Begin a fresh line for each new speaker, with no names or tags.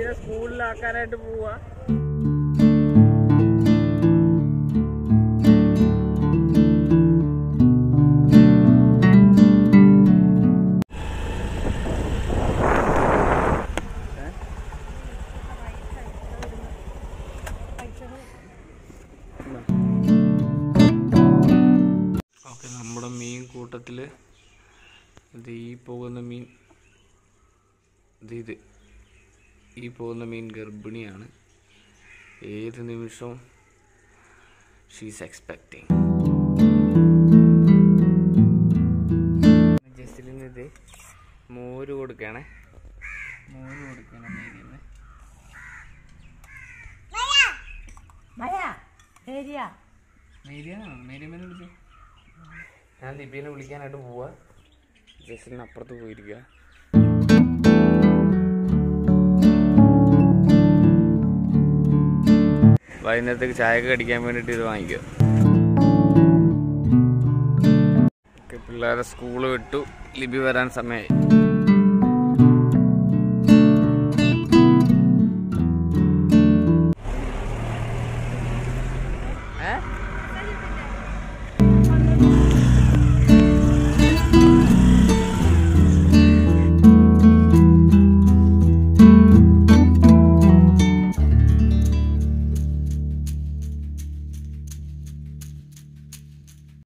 ലിബിയെ സ്കൂളിലാക്കാനായിട്ട് പോവാ ഓക്കെ നമ്മുടെ മീൻ കൂട്ടത്തിൽ ഇത് ഈ പോകുന്ന മീൻ ഇത് ഇത് ഈ പോകുന്ന മീൻ ഗർഭിണിയാണ് ഏത് നിമിഷവും ഷീസ് എക്സ്പെക്ടിങ് ജസ്റ്റിലിന് ഇത് മോര് കൊടുക്കണേ മോര് കൊടുക്കണം മീനിന്
മയ ശരിയാ
മേരിയാണോ മേരിയമ്മനെ വിളിച്ചു ഞാൻ ലിബിയനെ വിളിക്കാനായിട്ട് പോവാ ജസ്റ്റിലിന് അപ്പുറത്ത് പോയിരിക്കുക വൈകുന്നേരത്തേക്ക് ചായയൊക്കെ കടിക്കാൻ വേണ്ടിയിട്ട് ഇത് വാങ്ങിക്കുക ഓക്കെ പിള്ളേരെ സ്കൂള് വിട്ടു ലിബി വരാൻ സമയമായി